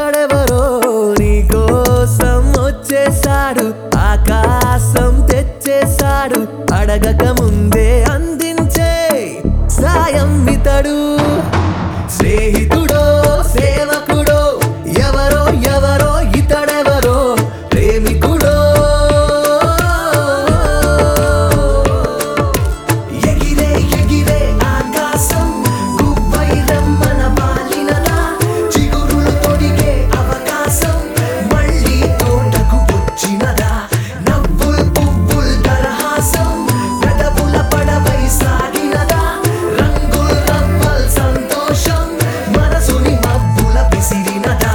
ఇతడెవరో నీ కోసం వచ్చేసాడు ఆకాశం తెచ్చేసాడు అడగక ముందే అందించే సాయం ఇతడు స్నేహితుడో సేవకుడో ఎవరో ఎవరో ఇతడెవరో ప్రేమికుడో ఎగిరే ఎగిరే ఆకాశం గువ్వై రమ్మన బాలినలా చిగురులు తొడిగే అవకాశం మళ్ళీ తోటకు వచ్చినదా నవ్వుల్ పువ్వుల్ దరహాసం పెదవుల పడవై సాగినదా రంగుల్ రవ్వల్ సంతోషం మనసుని మబ్బుల పిసిరినదా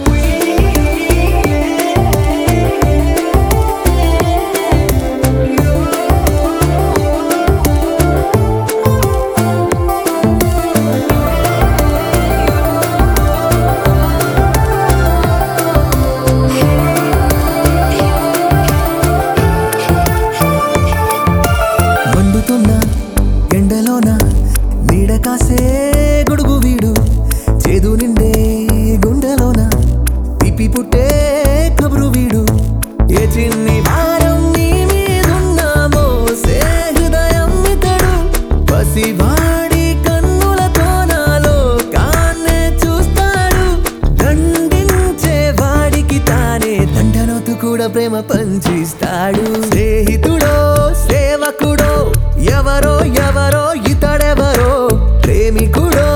మండుతున్న ఎండలోన నీడ కాసే గొడుగు వీడు చేదు నిండే గుండెలోన పిప్పి పుట్టే కబురు వీడు ఏ చిన్ని భారం నీ మీదున్నామో సే హృదయం ఇతడు పసివాడి కన్నులతో నాలో కాన్నే చూస్తాడు దండించే వాడికి తానే దండనొత్తు కూడా ప్రేమ పంచిస్తాడు స్నేహితుడో సేవకుడో ఎవరో ఎవరో ఇతడెవరో ప్రేమికుడో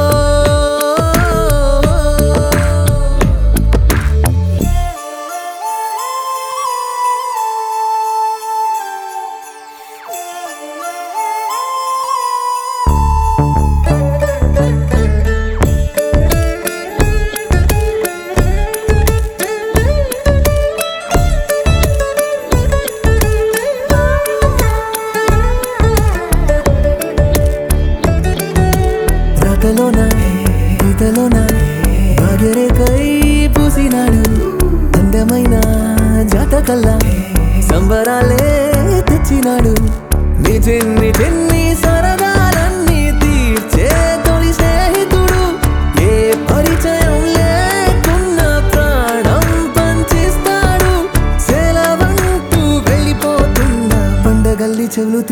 రాతలోన ఈతలోన భాగ్యరేఖై పూసినాడు అందమైన జాతకల్లా సంబరాలే తెచ్చినాడు నీ చిన్ని చిన్ని సరదాలన్నీ తీర్చే తొలి స్నేహితుడు ఏ పరిచయం లేకున్న ప్రాణం పంచిస్తాడు సెలవంటూ వెళ్ళిపోతున్న పండగల్లి చెవులు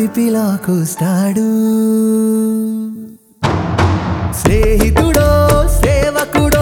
తిప్పిలాకొస్తాడు స్నేహితుడో సేవకుడో